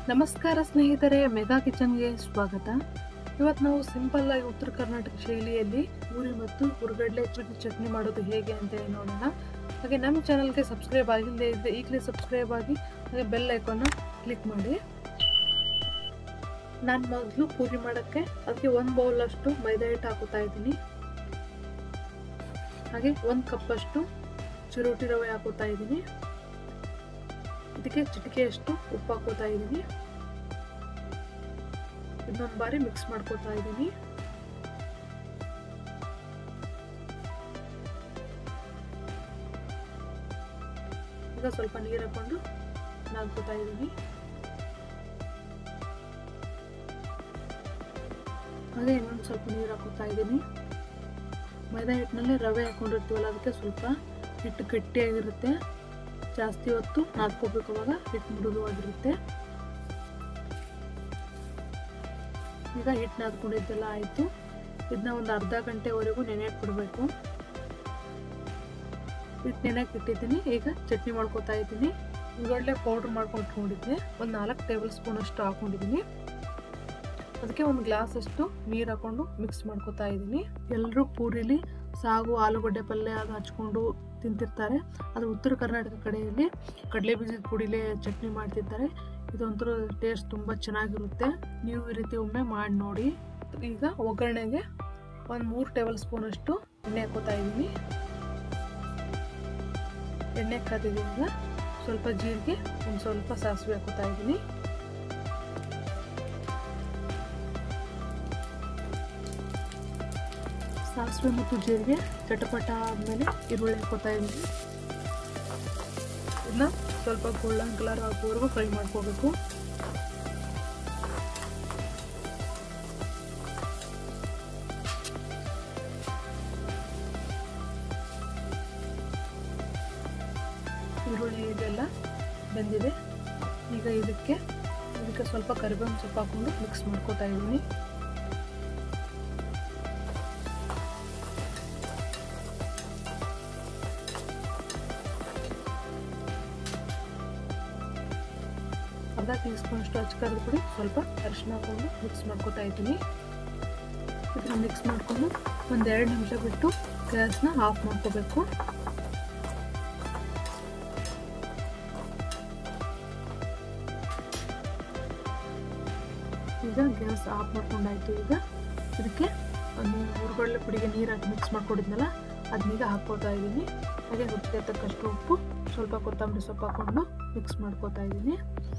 ನಮಸ್ಕಾರ ಸ್ನೇಹಿತರೆ ಮೆಗಾ ಕಿಚನ್ಗೆ ಸ್ವಾಗತ ಇವತ್ತು ನಾವು ಸಿಂಪಲ್ ಆಗಿ ಉತ್ತರ ಕರ್ನಾಟಕ ಶೈಲಿಯಲ್ಲಿ ಪೂರಿ ಮತ್ತು ಹುರ್ಗಡ್ಲೆ ಚಟ್ನಿ ಚಟ್ನಿ ಮಾಡೋದು ಹೇಗೆ ಅಂತ ಹೇಳಿ ನೋಡೋಣ ಹಾಗೆ ನಮ್ಮ ಚಾನಲ್ಗೆ ಸಬ್ಸ್ಕ್ರೈಬ್ ಆಗಿಲ್ಲದೆ ಇದ್ದರೆ ಈಗಲೇ ಸಬ್ಸ್ಕ್ರೈಬ್ ಆಗಿ ಹಾಗೆ ಬೆಲ್ ಐಕಾನ್ನ ಕ್ಲಿಕ್ ಮಾಡಿ ನಾನು ಮೊದಲು ಪೂರಿ ಮಾಡೋಕ್ಕೆ ಅದಕ್ಕೆ ಒಂದು ಬೌಲ್ ಅಷ್ಟು ಮೈದಾ ಹಿಟ್ಟು ಹಾಕೋತಾ ಇದ್ದೀನಿ ಹಾಗೆ ಒಂದು ಕಪ್ಪಷ್ಟು ಚಿರೋಟಿ ರವೆ ಹಾಕೋತಾ ಇದ್ದೀನಿ ಇದಕ್ಕೆ ಚಿಟಿಕೆಯಷ್ಟು ಉಪ್ಪು ಹಾಕೋತಾ ಇದ್ದೀನಿ ಇನ್ನೊಂದು ಬಾರಿ ಮಿಕ್ಸ್ ಮಾಡ್ಕೋತಾ ಇದ್ದೀನಿ ಈಗ ಸ್ವಲ್ಪ ನೀರು ಹಾಕೊಂಡು ನಾದ್ಕೋತಾ ಇದ್ದೀನಿ ಹಾಗೆ ಇನ್ನೊಂದು ಸ್ವಲ್ಪ ನೀರು ಹಾಕೋತಾ ಇದ್ದೀನಿ ಮೈದಾ ಹಿಟ್ಟಿನಲ್ಲಿ ರವೆ ಹಾಕೊಂಡಿರ್ತೀವಲ್ಲ ಅದಕ್ಕೆ ಸ್ವಲ್ಪ ಹಿಟ್ಟು ಗಟ್ಟಿಯಾಗಿರುತ್ತೆ ಜಾಸ್ತಿ ಹೊತ್ತು ನಾದ್ಕೋಬೇಕು ಅವಾಗ ಹಿಟ್ಟು ಮೃದುವಾಗಿರುತ್ತೆ ಈಗ ಹಿಟ್ಟು ನಾದ್ಕೊಂಡಿದ್ದೆಲ್ಲ ಆಯಿತು ಇದನ್ನ ಒಂದು ಅರ್ಧ ಗಂಟೆವರೆಗೂ ನೆನೆಯಕ್ಕೆ ಬಿಡಬೇಕು ಹಿಟ್ಟು ನೆನೆಯಕ್ಕೆ ಇಟ್ಟಿದ್ದೀನಿ ಈಗ ಚಟ್ನಿ ಮಾಡ್ಕೊತಾ ಇದ್ದೀನಿ ಉಳ್ಳೊಳ್ಳೆ ಪೌಡ್ರ್ ಮಾಡ್ಕೊಂಡು ಇಟ್ಕೊಂಡಿದ್ದೆ ಒಂದು ನಾಲ್ಕು ಟೇಬಲ್ ಸ್ಪೂನ್ ಅಷ್ಟು ಹಾಕೊಂಡಿದ್ದೀನಿ ಅದಕ್ಕೆ ಒಂದು ಗ್ಲಾಸ್ ಅಷ್ಟು ನೀರು ಹಾಕೊಂಡು ಮಿಕ್ಸ್ ಮಾಡ್ಕೊತಾ ಇದ್ದೀನಿ ಎಲ್ಲರೂ ಪೂರಿಲಿ ಸಾಗು ಆಲೂಗಡ್ಡೆ ಪಲ್ಯ ಅದು ಹಚ್ಕೊಂಡು ತಿಂತಿರ್ತಾರೆ ಅದು ಉತ್ತರ ಕರ್ನಾಟಕ ಕಡೆಯಲ್ಲಿ ಕಡಲೆ ಬೀಜದ ಪುಡಿಲೇ ಚಟ್ನಿ ಮಾಡ್ತಿರ್ತಾರೆ ಇದೊಂಥರ ಟೇಸ್ಟ್ ತುಂಬ ಚೆನ್ನಾಗಿರುತ್ತೆ ನೀವು ಈ ರೀತಿ ಒಮ್ಮೆ ಮಾಡಿ ನೋಡಿ ಈಗ ಒಗ್ಗರಣೆಗೆ ಒಂದು ಮೂರು ಟೇಬಲ್ ಸ್ಪೂನ್ ಅಷ್ಟು ಎಣ್ಣೆ ಹಾಕೋತಾ ಇದ್ದೀನಿ ಎಣ್ಣೆ ಕಾದಿದ್ದೀಗ ಸ್ವಲ್ಪ ಜೀರಿಗೆ ಒಂದು ಸ್ವಲ್ಪ ಸಾಸಿವೆ ಹಾಕೋತಾ ಇದ್ದೀನಿ ಸಾಸಿವೆ ಮತ್ತು ಜೀರಿಗೆ ಚಟಪಟ ಆದಮೇಲೆ ಈರುಳ್ಳಿ ಹಾಕೋತಾ ಇದ್ದೀನಿ ಇದನ್ನ ಸ್ವಲ್ಪ ಗೋಲ್ಡನ್ ಕಲರ್ ಆಗೋವರೆಗೂ ಫ್ರೈ ಮಾಡ್ಕೋಬೇಕು ಈರುಳ್ಳಿ ಇದೆಲ್ಲ ಬೆಂದಿದೆ ಈಗ ಇದಕ್ಕೆ ಇದಕ್ಕೆ ಸ್ವಲ್ಪ ಕರಿಬೇವಿನ ಸೊಪ್ಪು ಹಾಕೊಂಡು ಮಿಕ್ಸ್ ಮಾಡ್ಕೋತಾ ಇದ್ದೀನಿ ಅರ್ಧ ಟೀ ಸ್ಪೂನ್ ಅಷ್ಟು ಹಚ್ಕರದ ಪುಡಿ ಸ್ವಲ್ಪ ಅರಿಶಿನ ಹಾಕೊಂಡು ಮಿಕ್ಸ್ ಮಾಡ್ಕೊತಾ ಇದ್ದೀನಿ ಇದನ್ನ ಮಿಕ್ಸ್ ಮಾಡಿಕೊಂಡು ಒಂದು ಎರಡು ನಿಮಿಷ ಬಿಟ್ಟು ಗ್ಯಾಸ್ನ ಆಫ್ ಮಾಡ್ಕೋಬೇಕು ಈಗ ಗ್ಯಾಸ್ ಆಫ್ ಮಾಡ್ಕೊಂಡಾಯ್ತು ಈಗ ಇದಕ್ಕೆ ಒಂದು ಹುರ್ಗಡ್ಲೆ ಪುಡಿಗೆ ನೀರು ಹಾಕಿ ಮಿಕ್ಸ್ ಮಾಡ್ಕೊಂಡಿದ್ನಲ್ಲ ಅದನ್ನೀಗ ಹಾಕ್ಕೋತಾ ಇದ್ದೀನಿ ಹಾಗೆ ರುಚಿಗೆ ತಕ್ಕಷ್ಟು ಉಪ್ಪು ಸ್ವಲ್ಪ ಕೊತ್ತಂಬರಿ ಸೊಪ್ಪು ಹಾಕೊಂಡು ಮಿಕ್ಸ್ ಮಾಡ್ಕೋತಾ ಇದ್ದೀನಿ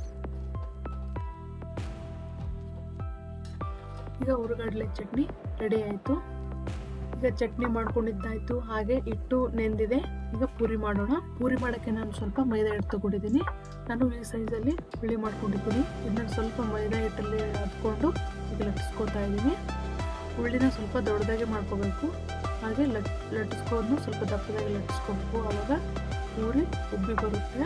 ಈಗ ಹುರುಗಡ್ಲೆ ಚಟ್ನಿ ರೆಡಿ ಆಯಿತು ಈಗ ಚಟ್ನಿ ಮಾಡ್ಕೊಂಡಿದ್ದಾಯ್ತು ಹಾಗೆ ಹಿಟ್ಟು ನೆಂದಿದೆ ಈಗ ಪೂರಿ ಮಾಡೋಣ ಪೂರಿ ಮಾಡೋಕ್ಕೆ ನಾನು ಸ್ವಲ್ಪ ಮೈದಾ ಹಿಟ್ಟು ತಗೊಂಡಿದ್ದೀನಿ ನಾನು ಈ ಸೈಜಲ್ಲಿ ಹುಳಿ ಮಾಡ್ಕೊಂಡಿದ್ದೀನಿ ಇದನ್ನ ಸ್ವಲ್ಪ ಮೈದಾ ಹಿಟ್ಟಲ್ಲಿ ಹತ್ಕೊಂಡು ಈಗ ಲಟ್ಟಿಸ್ಕೊತಾ ಇದ್ದೀನಿ ಹುಳಿನ ಸ್ವಲ್ಪ ದೊಡ್ಡದಾಗಿ ಮಾಡ್ಕೋಬೇಕು ಹಾಗೆ ಲಟ್ ಲಟ್ಟಿಸ್ಕೊಂಡು ಸ್ವಲ್ಪ ದಪ್ಪದಾಗಿ ಲಟ್ಟಿಸ್ಕೋಬೇಕು ಆವಾಗ ಪೂರಿ ಉಬ್ಬಿ ಬರುತ್ತೆ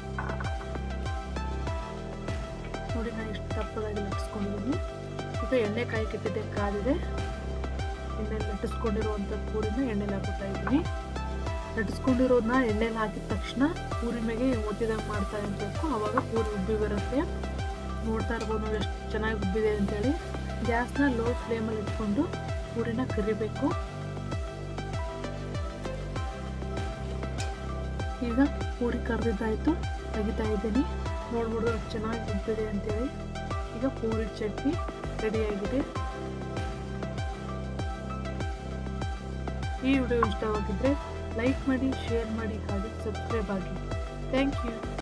ನೋಡಿ ನಾನು ಇಷ್ಟು ದಪ್ಪದಾಗಿ ಲಟ್ಟಿಸ್ಕೊಂಡಿದ್ದೀನಿ ಈಗ ಎಣ್ಣೆ ಕಾಯಿ ಕೆಟ್ಟಿದೆ ಕಾದಿದೆ ಎಣ್ಣೆ ಲಟ್ಟಿಸ್ಕೊಂಡಿರುವಂಥ ಪೂರಿನ ಎಣ್ಣೆಲಿ ಹಾಕೋತಾ ಇದ್ದೀನಿ ಲಟ್ಟಿಸ್ಕೊಂಡಿರೋದನ್ನ ಎಣ್ಣೆಲಿ ಹಾಕಿದ ತಕ್ಷಣ ಪೂರಿ ಮೇಲೆ ಒತ್ತಿದಂಗೆ ಮಾಡ್ತಾ ಇರಬೇಕು ಆವಾಗ ಪೂರಿ ಉಬ್ಬಿ ಬರುತ್ತೆ ನೋಡ್ತಾ ಇರ್ಬೋದು ಎಷ್ಟು ಚೆನ್ನಾಗಿ ಉಬ್ಬಿದೆ ಅಂತೇಳಿ ಗ್ಯಾಸ್ನ ಲೋ ಫ್ಲೇಮಲ್ಲಿ ಇಟ್ಕೊಂಡು ಪೂರಿನ ಕರಿಬೇಕು ಈಗ ಪೂರಿ ಕರೆದಿದ್ದಾಯಿತು ತೆಗಿತಾ ಇದ್ದೀನಿ ನೋಡ್ಬಿಡು ಎಷ್ಟು ಚೆನ್ನಾಗಿ ಉಬ್ಬಿದೆ ಅಂತೇಳಿ ಈಗ ಪೂರಿ ಚಟ್ನಿ ರೆಡಿಯಾಗಿದೆ ಈ ವಿಡಿಯೋ ಇಷ್ಟವಾಗಿದ್ದರೆ ಲೈಕ್ ಮಾಡಿ ಶೇರ್ ಮಾಡಿ ಹಾಗೆ ಸಬ್ಸ್ಕ್ರೈಬ್ ಆಗಿ ಥ್ಯಾಂಕ್ ಯು